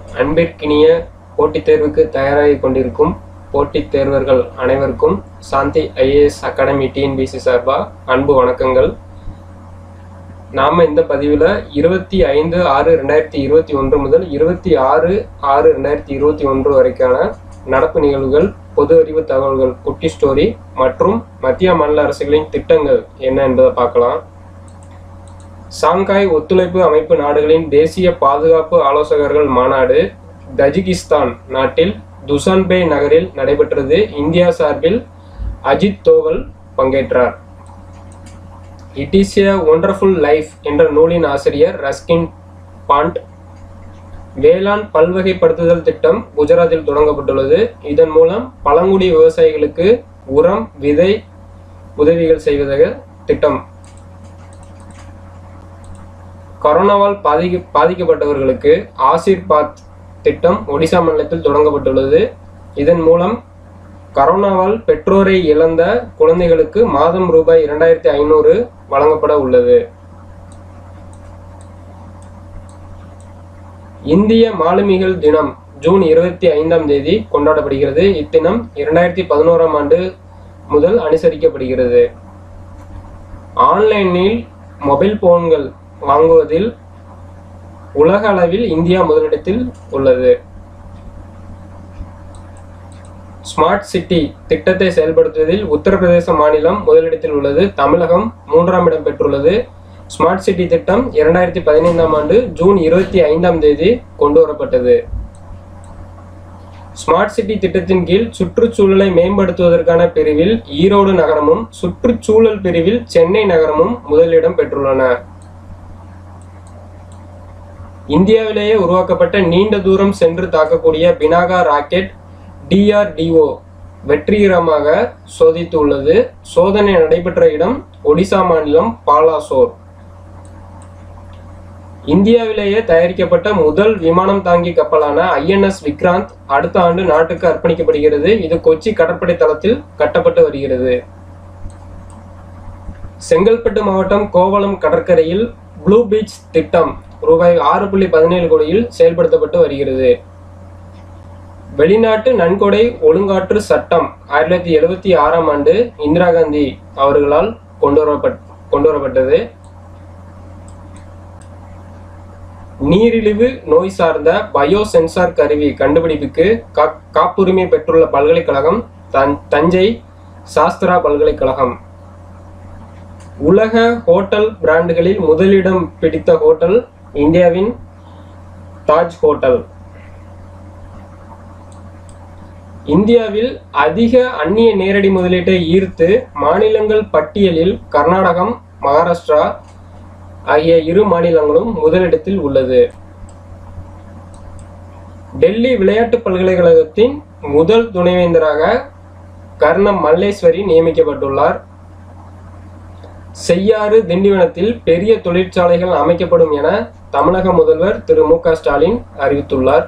அன்பிற்கினிய போட்டித் தேர்வுக்கு தயாராகி கொண்டிருக்கும் போட்டித் தேர்வர்கள் அனைவருக்கும் சாந்தி ஐஏஎஸ் அகாடமி டிஎன்பிசி சார்பாக அன்பு வணக்கங்கள் நாம இந்த பதிவில் இருபத்தி ஐந்து ஆறு ரெண்டாயிரத்தி இருபத்தி ஒன்று முதல் இருபத்தி ஆறு ஆறு ரெண்டாயிரத்தி இருபத்தி ஒன்று வரைக்கான நடப்பு நிகழ்வுகள் பொது அறிவு தகவல்கள் குட்டி ஸ்டோரி மற்றும் மத்திய மாநில அரசுகளின் திட்டங்கள் என்ன என்பதை பார்க்கலாம் சாங்காய் ஒத்துழைப்பு அமைப்பு நாடுகளின் தேசிய பாதுகாப்பு ஆலோசகர்கள் மாநாடு தஜிகிஸ்தான் நாட்டில் துசான்பே நகரில் நடைபெற்றது இந்தியா சார்பில் அஜித் தோவல் பங்கேற்றார் it is a wonderful life என்ற நூலின் ஆசிரியர் ரஸ்கின் பாண்ட் வேளாண் பல்வகைப்படுத்துதல் திட்டம் குஜராத்தில் தொடங்கப்பட்டுள்ளது இதன் மூலம் பழங்குடி விவசாயிகளுக்கு உரம் விதை உதவிகள் செய்வதாக திட்டம் கொரோனாவால் பாதிக்க பாதிக்கப்பட்டவர்களுக்கு ஆசிர்பாத் திட்டம் ஒடிசா மாநிலத்தில் தொடங்கப்பட்டுள்ளது இதன் மூலம் கரோனாவால் பெற்றோரை இழந்த குழந்தைகளுக்கு மாதம் ரூபாய் இரண்டாயிரத்தி ஐநூறு வழங்கப்பட உள்ளது இந்திய மாலுமிகள் தினம் ஜூன் இருபத்தி ஐந்தாம் தேதி கொண்டாடப்படுகிறது இத்தினம் இரண்டாயிரத்தி பதினோராம் ஆண்டு முதல் அனுசரிக்கப்படுகிறது ஆன்லைனில் மொபைல் போன்கள் வாங்குவதில் உலக அளவில் இந்தியா முதலிடத்தில் உள்ளது ஸ்மார்ட் சிட்டி திட்டத்தை செயல்படுத்துவதில் உத்தரப்பிரதேச மாநிலம் முதலிடத்தில் உள்ளது தமிழகம் மூன்றாம் இடம் பெற்றுள்ளது ஸ்மார்ட் சிட்டி திட்டம் இரண்டாயிரத்தி பதினைந்தாம் ஆண்டு ஜூன் இருபத்தி ஐந்தாம் தேதி கொண்டு வரப்பட்டது ஸ்மார்ட் சிட்டி திட்டத்தின் கீழ் சுற்றுச்சூழலை மேம்படுத்துவதற்கான பிரிவில் ஈரோடு நகரமும் சுற்றுச்சூழல் பிரிவில் சென்னை நகரமும் முதலிடம் பெற்றுள்ளன இந்தியாவிலேயே உருவாக்கப்பட்ட நீண்ட தூரம் சென்று தாக்கக்கூடிய பினாகா ராக்கெட் டிஆர்டிஓ வெற்றிகரமாக சோதித்து உள்ளது சோதனை நடைபெற்ற இடம் ஒடிசா மாநிலம் பாலாசோர் இந்தியாவிலேயே தயாரிக்கப்பட்ட முதல் விமானம் தாங்கி கப்பலான ஐஎன்எஸ் விக்ராந்த் அடுத்த ஆண்டு நாட்டுக்கு அர்ப்பணிக்கப்படுகிறது இது கொச்சி கடற்படை தளத்தில் கட்டப்பட்டு வருகிறது செங்கல்பட்டு மாவட்டம் கோவளம் கடற்கரையில் ப்ளூ பீச் திட்டம் ரூபாய் ஆறு புள்ளி பதினேழு கோடியில் செயல்படுத்தப்பட்டு வருகிறது வெளிநாட்டு நன்கொடை ஒழுங்காற்று சட்டம் ஆயிரத்தி தொள்ளாயிரத்தி எழுபத்தி ஆறாம் ஆண்டு இந்திரா காந்தி அவர்களால் கொண்டு வரப்பட் கொண்டு வரப்பட்டது நீரிழிவு நோய் சார்ந்த பயோ சென்சார் கருவி கண்டுபிடிப்புக்கு கா- காப்புரிமை பெற்றுள்ள பல்கலைக்கழகம் தன் தஞ்சை சாஸ்திரா பல்கலைக்கழகம் உலக ஹோட்டல் பிராண்டுகளில் முதலிடம் பிடித்த ஹோட்டல் இந்தியாவின் தாஜ் ஹோட்டல் இந்தியாவில் அதிக அந்நிய நேரடி முதலீட்டை ஈர்த்து மாநிலங்கள் பட்டியலில் கர்நாடகம் மகாராஷ்டிரா ஆகிய இரு மாநிலங்களும் முதலிடத்தில் உள்ளது டெல்லி விளையாட்டு பல்கலைக்கழகத்தின் முதல் துணைவேந்தராக கர்ணம் மல்லேஸ்வரி நியமிக்கப்பட்டுள்ளார் செய்யாறு திண்டிவனத்தில் பெரிய தொழிற்சாலைகள் அமைக்கப்படும் என தமிழக முதல்வர் திரு மு க ஸ்டாலின் அறிவித்துள்ளார்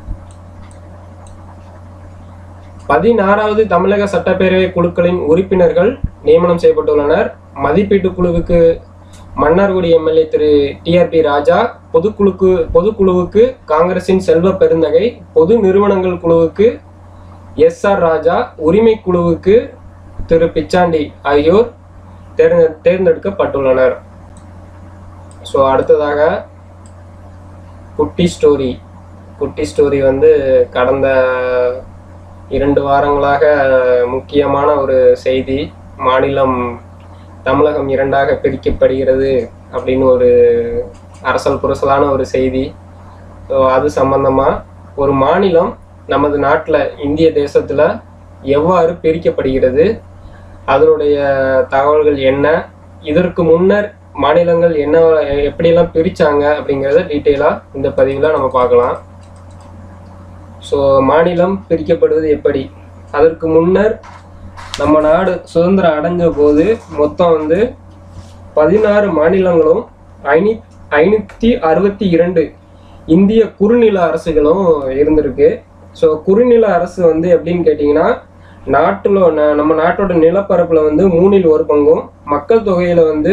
பதினாறாவது தமிழக சட்டப்பேரவை குழுக்களின் உறுப்பினர்கள் நியமனம் செய்யப்பட்டுள்ளனர் மதிப்பீட்டு குழுவுக்கு மன்னார்குடி எம்எல்ஏ திரு டிஆர்பி ராஜா பொதுக்குழுக்கு பொதுக்குழுவுக்கு காங்கிரசின் செல்வ பெருந்தகை பொது நிறுவனங்கள் குழுவுக்கு எஸ் ஆர் ராஜா உரிமை குழுவுக்கு திரு பிச்சாண்டி ஆகியோர் தேர்ந்த தேர்ந்தெடுக்கப்பட்டுள்ளனர் ஸோ அடுத்ததாக குட்டி ஸ்டோரி குட்டி ஸ்டோரி வந்து கடந்த இரண்டு வாரங்களாக முக்கியமான ஒரு செய்தி மாநிலம் தமிழகம் இரண்டாக பிரிக்கப்படுகிறது அப்படின்னு ஒரு அரசல் புரசலான ஒரு செய்தி ஸோ அது சம்பந்தமாக ஒரு மாநிலம் நமது நாட்டில் இந்திய தேசத்தில் எவ்வாறு பிரிக்கப்படுகிறது அதனுடைய தகவல்கள் என்ன இதற்கு முன்னர் மாநிலங்கள் என்ன எப்படியெல்லாம் பிரித்தாங்க அப்படிங்கிறத டீட்டெயிலாக இந்த பதிவில் நம்ம பார்க்கலாம் ஸோ மாநிலம் பிரிக்கப்படுவது எப்படி அதற்கு முன்னர் நம்ம நாடு சுதந்திரம் அடைஞ்ச போது மொத்தம் வந்து பதினாறு மாநிலங்களும் ஐநூ ஐநூற்றி அறுபத்தி இரண்டு இந்திய குறுநில அரசுகளும் இருந்திருக்கு ஸோ குறுநில அரசு வந்து எப்படின்னு கேட்டிங்கன்னா நாட்டில் நம்ம நாட்டோட நிலப்பரப்பில் வந்து மூணில் ஒரு பங்கும் மக்கள் தொகையில் வந்து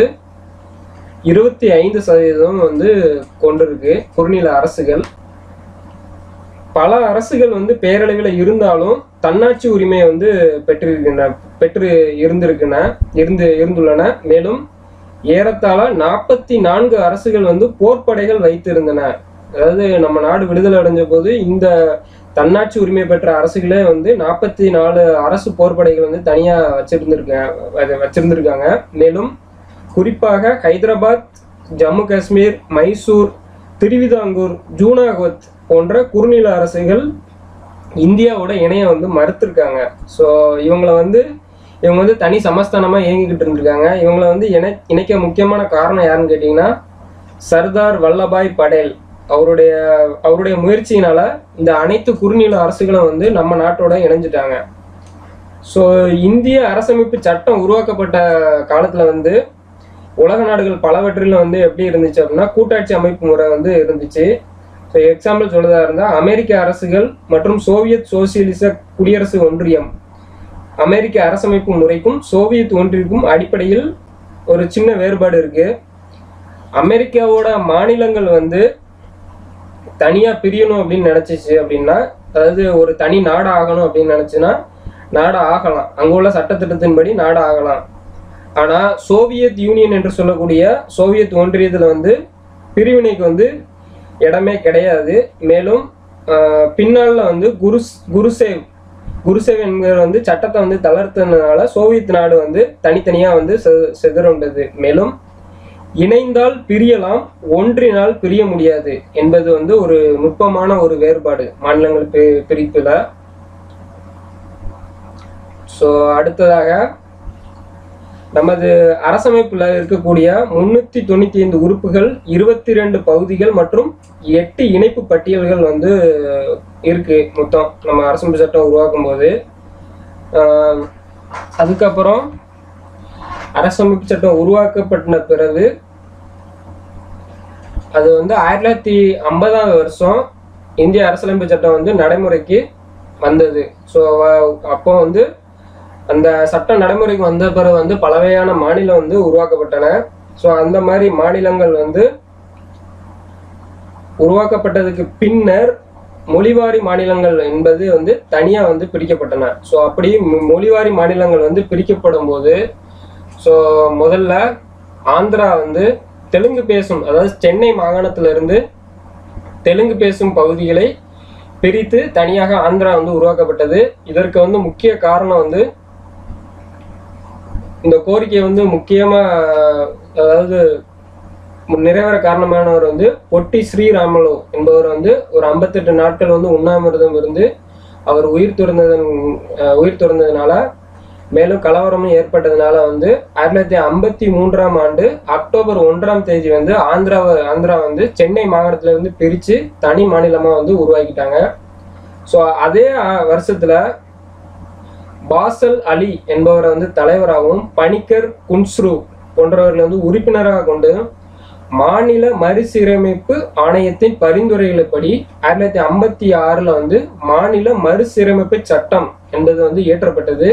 இருபத்தி ஐந்து சதவீதம் வந்து கொண்டிருக்கு குறுநில அரசுகள் பல அரசுகள் வந்து பேரளவில் இருந்தாலும் தன்னாட்சி உரிமையை வந்து பெற்றிருக்கின்றன பெற்று இருந்திருக்கின இருந்து இருந்துள்ளன மேலும் ஏறத்தாழ நாற்பத்தி நான்கு அரசுகள் வந்து போர்ப்படைகள் வைத்திருந்தன அதாவது நம்ம நாடு விடுதலை அடைஞ்ச போது இந்த தன்னாட்சி உரிமை பெற்ற அரசுகளே வந்து நாற்பத்தி நாலு அரசு போர்ப்படைகள் வந்து தனியா வச்சிருந்திருக்காங்க வச்சிருந்திருக்காங்க மேலும் குறிப்பாக ஹைதராபாத் ஜம்மு காஷ்மீர் மைசூர் திருவிதாங்கூர் ஜூனாகத் போன்ற குறுநில அரசுகள் இந்தியாவோட இணைய வந்து மறுத்திருக்காங்க ஸோ இவங்கள வந்து இவங்க வந்து தனி சமஸ்தானமா இயங்கிக்கிட்டு இருந்திருக்காங்க இவங்கள வந்து இணை இணைக்க முக்கியமான காரணம் யாருன்னு கேட்டிங்கன்னா சர்தார் வல்லபாய் படேல் அவருடைய அவருடைய முயற்சியினால இந்த அனைத்து குறுநில அரசுகளும் வந்து நம்ம நாட்டோட இணைஞ்சிட்டாங்க ஸோ இந்திய அரசமைப்பு சட்டம் உருவாக்கப்பட்ட காலத்துல வந்து உலக நாடுகள் பலவற்றிலும் வந்து எப்படி இருந்துச்சு அப்படின்னா கூட்டாட்சி அமைப்பு முறை வந்து இருந்துச்சு ஸோ எக்ஸாம்பிள் சொல்றதா இருந்தால் அமெரிக்க அரசுகள் மற்றும் சோவியத் சோசியலிச குடியரசு ஒன்றியம் அமெரிக்க அரசமைப்பு முறைக்கும் சோவியத் ஒன்றியக்கும் அடிப்படையில் ஒரு சின்ன வேறுபாடு இருக்கு அமெரிக்காவோட மாநிலங்கள் வந்து தனியா பிரியணும் அப்படின்னு நினைச்சிச்சு அப்படின்னா அதாவது ஒரு தனி நாடு ஆகணும் அப்படின்னு நினைச்சுன்னா நாடு ஆகலாம் அங்க உள்ள சட்டத்திட்டத்தின்படி நாடு ஆகலாம் ஆனா சோவியத் யூனியன் என்று சொல்லக்கூடிய சோவியத் ஒன்றியத்துல வந்து பிரிவினைக்கு வந்து இடமே கிடையாது மேலும் ஆஹ், பின்னால வந்து குருஸ் குருசேவ் குருசேவ் என்கிற வந்து சட்டத்தை வந்து தளர்த்ததுனால சோவியத் நாடு வந்து தனித்தனியா வந்து செ- சிதறுண்டது மேலும் இணைந்தால் பிரியலாம் ஒன்றினால் பிரிய முடியாது என்பது வந்து ஒரு நுட்பமான ஒரு வேறுபாடு மாநிலங்கள் பி- பிரிப்புல ஸோ அடுத்ததாக நமது அரசமைப்புல இருக்கக்கூடிய முன்னூத்தி தொண்ணூத்தி ஐந்து உறுப்புகள் இருபத்தி ரெண்டு பகுதிகள் மற்றும் எட்டு இணைப்பு பட்டியல்கள் வந்து இருக்கு மொத்தம் நம்ம அரசமைப்பு சட்டம் உருவாக்கும் போது ஆஹ் அதுக்கப்புறம் அரசமைப்பு சட்டம் உருவாக்கப்பட்ட பிறகு அது வந்து ஆயிரத்தி தொள்ளாயிரத்தி ஐம்பதாவது வருஷம் இந்திய அரசியலமைப்பு சட்டம் வந்து நடைமுறைக்கு வந்தது ஸோ அப்போ வந்து அந்த சட்டம் நடைமுறைக்கு வந்த பிறகு வந்து பலவையான மாநிலம் வந்து உருவாக்கப்பட்டன ஸோ அந்த மாதிரி மாநிலங்கள் வந்து உருவாக்கப்பட்டதுக்கு பின்னர் மொழிவாரி மாநிலங்கள் என்பது வந்து தனியா வந்து பிரிக்கப்பட்டன ஸோ அப்படி மொ- மொழிவாரி மாநிலங்கள் வந்து பிரிக்கப்படும் போது ஸோ முதல்ல ஆந்திரா வந்து தெலுங்கு பேசும் அதாவது சென்னை மாகாணத்துல இருந்து தெலுங்கு பேசும் பகுதிகளை பிரித்து தனியாக ஆந்திரா வந்து உருவாக்கப்பட்டது இதற்கு வந்து முக்கிய காரணம் வந்து இந்த கோரிக்கை வந்து முக்கியமா அதாவது நிறைவேற காரணமானவர் வந்து பொட்டி ஸ்ரீராமலு என்பவர் வந்து ஒரு 58 நாட்கள் வந்து உண்ணாமிரதம் இருந்து அவர் உயிர் துறந்ததன் அஹ், உயிர் துறந்ததுனால மேலும் கலவரமும் ஏற்பட்டதுனால வந்து ஆயிரத்தி தொள்ளாயிரத்தி ஐம்பத்தி மூன்றாம் ஆண்டு அக்டோபர் ஒன்றாம் தேதி வந்து ஆந்திராவை ஆந்திரா வந்து சென்னை மாகாணத்துல இருந்து பிரிச்சு தனி மாநிலமா வந்து உருவாக்கிட்டாங்க ஸோ அதே அஹ், வருஷத்துல பாசல் அலி என்பவரை வந்து தலைவராகவும் பணிக்கர் குன்ஸ்ரு போன்றவர்களை வந்து உறுப்பினராக கொண்டு மாநில மறுசீரமைப்பு ஆணையத்தின் பரிந்துரைகளின்படி ஆயிரத்தி தொள்ளாயிரத்தி ஐம்பத்தி ஆறுல வந்து மாநில மறுசீரமைப்பு சட்டம் என்பது வந்து இயற்றப்பட்டது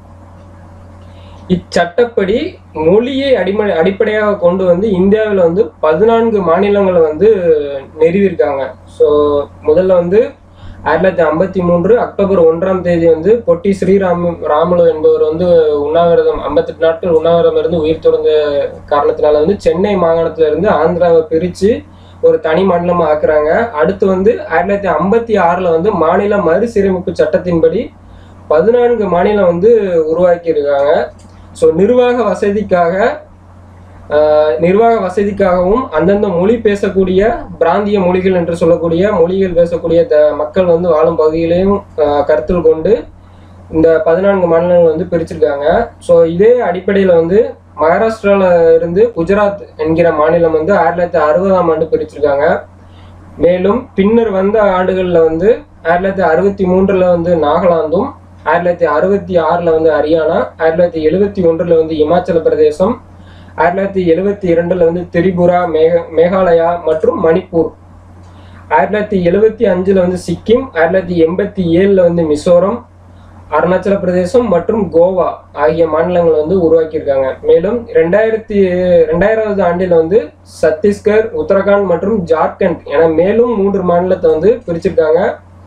இச்சட்டப்படி மொழியை அடிம அடிப்படையாக கொண்டு வந்து இந்தியாவில் வந்து பதினான்கு மாநிலங்களை வந்து நிறுவியிருக்காங்க ஸோ முதல்ல வந்து ஆயிரத்தி தொள்ளாயிரத்தி ஐம்பத்தி மூன்று அக்டோபர் ஒன்றாம் தேதி வந்து பொட்டி ஸ்ரீராம் ராமுலு என்பவர் வந்து உண்ணாவிரதம் ஐம்பத்தெட்டு நாட்கள் உண்ணாவிரதம் இருந்து உயிர் துறந்த காரணத்தினால வந்து சென்னை மாகாணத்துல இருந்து ஆந்திராவை பிரித்து ஒரு தனி மாநிலமா ஆக்குறாங்க அடுத்து வந்து ஆயிரத்தி தொள்ளாயிரத்தி ஐம்பத்தி ஆறுல வந்து மாநில மறுசீரமைப்பு சட்டத்தின்படி பதினான்கு மாநிலம் வந்து உருவாக்கி இருக்காங்க ஸோ நிர்வாக வசதிக்காக ஆஹ், நிர்வாக வசதிக்காகவும் அந்தந்த மொழி பேசக்கூடிய பிராந்திய மொழிகள் என்று சொல்லக்கூடிய மொழிகள் பேசக்கூடிய த மக்கள் வந்து வாழும் பகுதிகளையும் ஆஹ், கருத்தில் கொண்டு இந்த பதினான்கு மாநிலங்கள் வந்து பிரிச்சிருக்காங்க ஸோ இதே அடிப்படையில் வந்து மகாராஷ்டிரால இருந்து குஜராத் என்கிற மாநிலம் வந்து ஆயிரத்தி தொள்ளாயிரத்தி அறுபதாம் ஆண்டு பிரிச்சிருக்காங்க மேலும் பின்னர் வந்த ஆண்டுகளில் வந்து ஆயிரத்தி தொள்ளாயிரத்தி அறுபத்தி மூன்றில் வந்து நாகாலாந்தும் ஆயிரத்தி தொள்ளாயிரத்தி அறுபத்தி ஆறில் வந்து ஹரியானா ஆயிரத்தி தொள்ளாயிரத்தி எழுபத்தி ஒன்றில் வந்து இமாச்சல பிரதேசம் ஆயிரத்தி தொள்ளாயிரத்தி எழுபத்தி இரண்டில் வந்து திரிபுரா மேக மேகாலயா மற்றும் மணிப்பூர் ஆயிரத்தி தொள்ளாயிரத்தி எழுபத்தி அஞ்சில் வந்து சிக்கிம் ஆயிரத்தி தொள்ளாயிரத்தி எண்பத்தி ஏழில் வந்து மிசோரம் அருணாச்சல பிரதேசம் மற்றும் கோவா ஆகிய மாநிலங்கள் வந்து உருவாக்கியிருக்காங்க மேலும் ரெண்டாயிரத்தி ரெண்டாயிராவது ஆண்டில் வந்து சத்தீஸ்கர் உத்தரகாண்ட் மற்றும் ஜார்க்கண்ட் என மேலும் மூன்று மாநிலத்தை வந்து பிரிச்சிருக்காங்க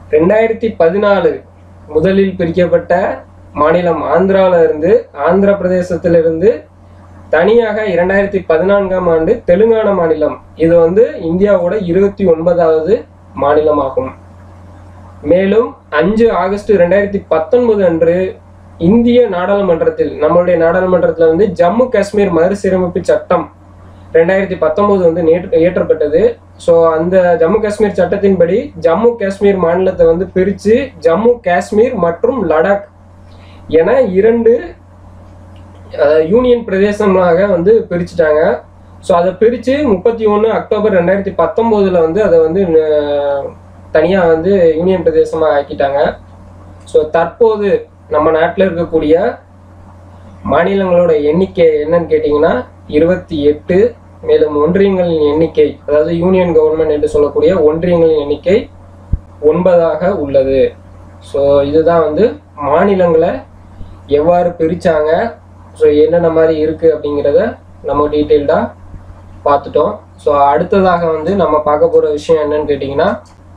ரெண்டாயிரத்தி பதினாலு முதலில் பிரிக்கப்பட்ட மாநிலம் ஆந்திரால இருந்து ஆந்திர பிரதேசத்திலிருந்து தனியாக இரண்டாயிரத்தி பதினான்காம் ஆண்டு தெலுங்கானா மாநிலம் இது வந்து இந்தியாவோட இருபத்தி ஒன்பதாவது மாநிலமாகும் மேலும் அஞ்சு ஆகஸ்ட் ரெண்டாயிரத்தி பத்தொன்பது அன்று இந்திய நாடாளுமன்றத்தில் நம்மளுடைய நாடாளுமன்றத்தில் வந்து ஜம்மு காஷ்மீர் மறுசீரமைப்பு சட்டம் ரெண்டாயிரத்தி பத்தொன்பது வந்து நேற்று இயற்றப்பட்டது ஸோ அந்த ஜம்மு காஷ்மீர் சட்டத்தின்படி ஜம்மு காஷ்மீர் மாநிலத்தை வந்து பிரித்து ஜம்மு காஷ்மீர் மற்றும் லடாக் என இரண்டு அஹ், யூனியன் பிரதேசமாக வந்து பிரிச்சுட்டாங்க ஸோ அதை பிரித்து முப்பத்தி ஒன்று அக்டோபர் ரெண்டாயிரத்தி பத்தொம்போதில் வந்து அதை வந்து தனியாக வந்து யூனியன் பிரதேசமாக ஆக்கிட்டாங்க ஸோ தற்போது நம்ம நாட்டில் இருக்கக்கூடிய மாநிலங்களோட எண்ணிக்கை என்னன்னு கேட்டிங்கன்னா இருபத்தி எட்டு மேலும் ஒன்றியங்களின் எண்ணிக்கை அதாவது யூனியன் கவர்மெண்ட் என்று சொல்லக்கூடிய ஒன்றியங்களின் எண்ணிக்கை ஒன்பதாக உள்ளது ஸோ இதுதான் வந்து மாநிலங்களை எவ்வாறு பிரித்தாங்க ஸோ என்னென்ன மாதிரி இருக்குது அப்படிங்கிறத நம்ம டீட்டெயில்டாக பார்த்துட்டோம் ஸோ அடுத்ததாக வந்து நம்ம பார்க்க போகிற விஷயம் என்னன்னு கேட்டிங்கன்னா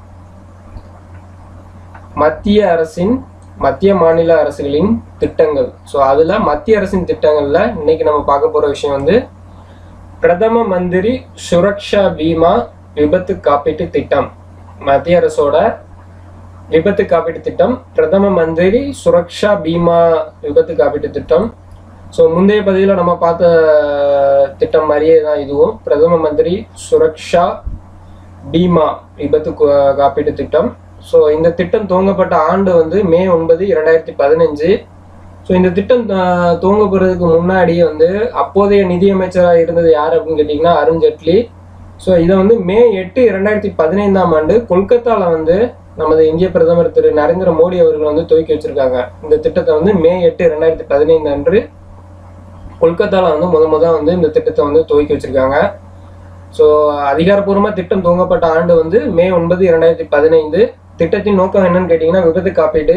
மத்திய அரசின் மத்திய மாநில அரசுகளின் திட்டங்கள் ஸோ அதில் மத்திய அரசின் திட்டங்களில் இன்னைக்கு நம்ம பார்க்க போகிற விஷயம் வந்து பிரதம மந்திரி சுரக்ஷா பீமா விபத்து காப்பீட்டு திட்டம் மத்திய அரசோட விபத்து காப்பீட்டு திட்டம் பிரதம மந்திரி சுரக்ஷா பீமா விபத்து காப்பீட்டு திட்டம் ஸோ முந்தைய பதிவில் நம்ம பார்த்த திட்டம் மாதிரியே தான் இதுவும் பிரதம மந்திரி சுரக்ஷா பீமா விபத்து கா- காப்பீட்டு திட்டம் ஸோ இந்த திட்டம் துவங்கப்பட்ட ஆண்டு வந்து மே ஒன்பது இரண்டாயிரத்தி பதினஞ்சு ஸோ இந்த திட்டம் ஆஹ், துவங்கப்படுறதுக்கு முன்னாடியே வந்து அப்போதைய நிதியமைச்சராக இருந்தது யார் அப்படின்னு கேட்டிங்கன்னா அருண் ஜெட்லி ஸோ இதை வந்து மே எட்டு இரண்டாயிரத்தி பதினைந்தாம் ஆண்டு கொல்கத்தாவில் வந்து நமது இந்திய பிரதமர் திரு நரேந்திர மோடி அவர்கள் வந்து துவக்கி வச்சிருக்காங்க இந்த திட்டத்தை வந்து மே எட்டு ரெண்டாயிரத்தி பதினைந்து அன்று கொல்கத்தாவில் வந்து முத முத வந்து இந்த திட்டத்தை வந்து துவக்கி வச்சிருக்காங்க ஸோ அதிகாரப்பூர்வமாக திட்டம் துவங்கப்பட்ட ஆண்டு வந்து மே ஒன்பது இரண்டாயிரத்தி பதினைந்து திட்டத்தின் நோக்கம் என்னன்னு கேட்டிங்கன்னா விபத்து காப்பீடு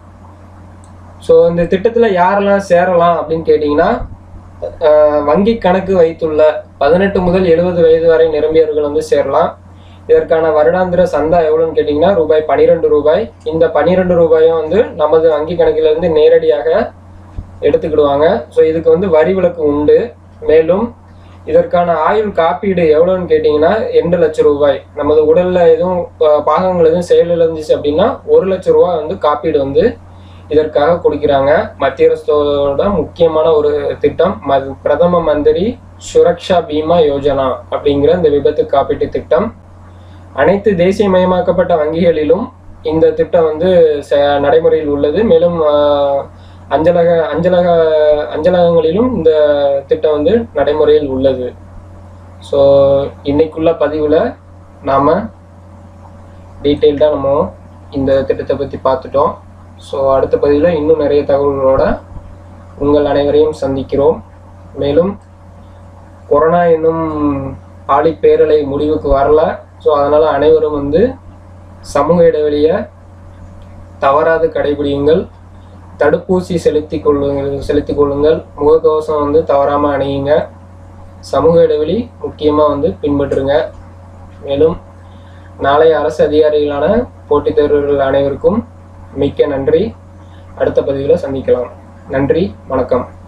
ஸோ இந்த திட்டத்தில் யாரெல்லாம் சேரலாம் அப்படின்னு கேட்டிங்கன்னா ஆஹ், வங்கி கணக்கு வைத்துள்ள பதினெட்டு முதல் எழுபது வயது வரை நிரம்பியவர்கள் வந்து சேரலாம் இதற்கான வருடாந்திர சந்தா எவ்வளோன்னு கேட்டிங்கன்னா ரூபாய் பன்னிரெண்டு ரூபாய் இந்த பன்னிரெண்டு ரூபாயும் வந்து நமது வங்கி கணக்கிலிருந்து நேரடியாக எடுத்துக்கிடுவாங்க ஸோ இதுக்கு வந்து வரி விலக்கு உண்டு மேலும் இதற்கான ஆயுள் காப்பீடு எவ்வளோன்னு கேட்டிங்கன்னா ரெண்டு லட்சம் ரூபாய் நமது உடலில் எதுவும் பா- பாகங்கள் எதுவும் செயலிழந்துச்சு அப்படின்னா ஒரு லட்சம் ரூபாய் வந்து காப்பீடு வந்து இதற்காக கொடுக்குறாங்க மத்திய அரசோட முக்கியமான ஒரு திட்டம் ம- பிரதம மந்திரி சுரக்ஷா பீமா யோஜனா அப்படிங்கிற இந்த விபத்து காப்பீட்டு திட்டம் அனைத்து தேசியமயமாக்கப்பட்ட வங்கிகளிலும் இந்த திட்டம் வந்து ச- நடைமுறையில் உள்ளது மேலும் ஆஹ், அஞ்சலக அஞ்சலக அஞ்சலகங்களிலும் இந்த திட்டம் வந்து நடைமுறையில் உள்ளது ஸோ இன்னைக்குள்ள பதிவில் நாம் டீட்டெயில்டாக நம்ம இந்த திட்டத்தை பற்றி பார்த்துட்டோம் ஸோ அடுத்த பதிவில் இன்னும் நிறைய தகவல்களோட உங்கள் அனைவரையும் சந்திக்கிறோம் மேலும் கொரோனா என்னும் ஆழி பேரலை முடிவுக்கு வரல ஸோ அதனால் அனைவரும் வந்து சமூக இடைவெளியை தவறாது கடைபிடியுங்கள் தடுப்பூசி செலுத்தி கொள்ளுங்கள் செலுத்திக் கொள்ளுங்கள் முகக்கவசம் வந்து தவறாமல் அணியுங்க சமூக இடைவெளி முக்கியமாக வந்து பின்பற்றுங்க மேலும் நாளைய அரசு அதிகாரிகளான போட்டித் தேர்வர்கள் அனைவருக்கும் மிக்க நன்றி அடுத்த பதிவில் சந்திக்கலாம் நன்றி வணக்கம்